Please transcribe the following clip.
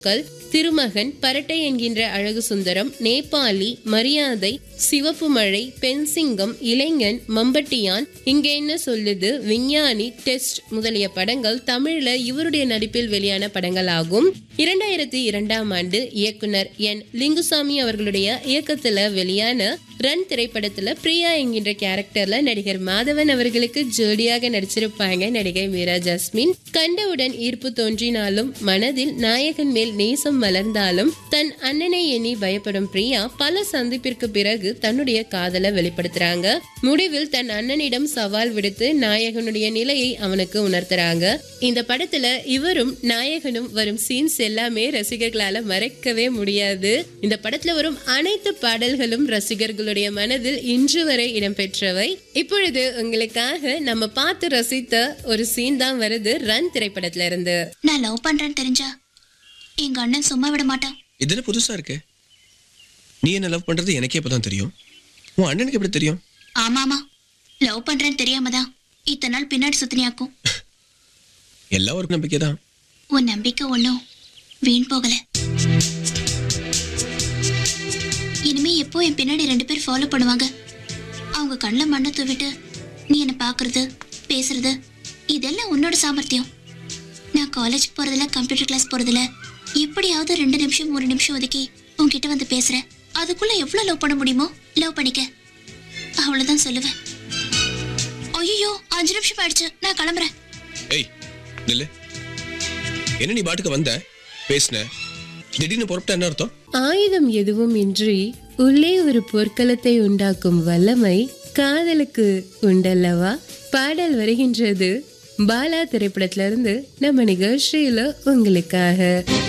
கள் திருமகன் பரட்டை என்கின்ற அழகு சுந்தரம் நேபாளி மரியாதை சிவப்பு மழை பெண்சிங்கம் இளைஞன் மம்பட்டியான் இங்க என்ன சொல்லுது விஞ்ஞானி டெஸ்ட் முதலிய படங்கள் தமிழ்ல இவருடைய நடிப்பில் வெளியான படங்கள் ஆகும் இரண்டாயிரத்தி இரண்டாம் ஆண்டு இயக்குனர் என் லிங்குசாமி அவர்களுடைய இயக்கத்துல வெளியான ரன் திரைப்படத்துல பிரியா என்கின்ற கேரக்டர்ல நடிகர் மாதவன் அவர்களுக்கு ஜோடியாக நடிச்சிருப்பாங்க நடிகை மீரா ஜாஸ்மின் கண்டவுடன் ஈர்ப்பு தோன்றினாலும் மனதில் நாயகன் மேல் நேசம் மலர்ந்தாலும் தன் அண்ணனை எண்ணி பயப்படும் பிரியா பல சந்திப்பிற்கு பிறகு தன்னுடைய காதலை வெளிப்படுத்துறாங்க முடிவில் தன் அண்ணனிடம் சவால் விடுத்து நாயகனுடைய நிலையை அவனுக்கு உணர்த்துறாங்க இந்த படத்துல இவரும் நாயகனும் வரும் சீன்ஸ் எல்லாமே ரசிகர்களால மறக்கவே முடியாது இந்த படத்துல வரும் அனைத்து பாடல்களும் ரசிகர்களுடைய மனதில் இன்று வரை இடம்பெற்றவை இப்பொழுது உங்களுக்காக நம்ம பார்த்து ரசித்த ஒரு சீன் தான் வருது ரன் திரைப்படத்துல இருந்து நான் லவ் பண்றேன்னு தெரிஞ்சா எங்க அண்ணன் சும்மா விட மாட்டான் இது என்ன புதுசா இருக்கு நீ என்ன லவ் பண்றது எனக்கே இப்பதான் தெரியும் உன் அண்ணனுக்கு எப்படி தெரியும் ஆமா ஆமா லவ் பண்றேன்னு தெரியாம தான் இத்தனை நாள் பின்னாடி சுத்தினியாக்கும் எல்லா ஒரு நம்பிக்கை தான் உன் நம்பிக்கை ஒன்றும் வீண் போகல இனிமே எப்போ என் பின்னாடி ரெண்டு பேர் ஃபாலோ பண்ணுவாங்க அவங்க கண்ணில் மண்ணை தூவிட்டு நீ என்னை பார்க்கறது பேசுறது இதெல்லாம் உன்னோட சாமர்த்தியம் நான் காலேஜ் போறதுல கம்ப்யூட்டர் கிளாஸ் போறதுல எப்படியாவது ரெண்டு நிமிஷம் ஒரு நிமிஷம் ஒதுக்கி உன்கிட்ட வந்து பேசுறேன் அதுக்குள்ள எவ்வளவு லவ் பண்ண முடியுமோ லவ் பண்ணிக்க அவ்வளவுதான் சொல்லுவேன் ஐயோ அஞ்சு நிமிஷம் ஆயிடுச்சு நான் கிளம்புறேன் ஏய் நில்லு என்ன நீ பாட்டுக்கு வந்த பேசுன திடீர்னு புறப்பட்ட என்ன அர்த்தம் ஆயுதம் எதுவும் இன்றி உள்ளே ஒரு போர்க்களத்தை உண்டாக்கும் வல்லமை காதலுக்கு உண்டல்லவா பாடல் வருகின்றது பாலா திரைப்படத்துல இருந்து நம்ம நிகழ்ச்சியில உங்களுக்காக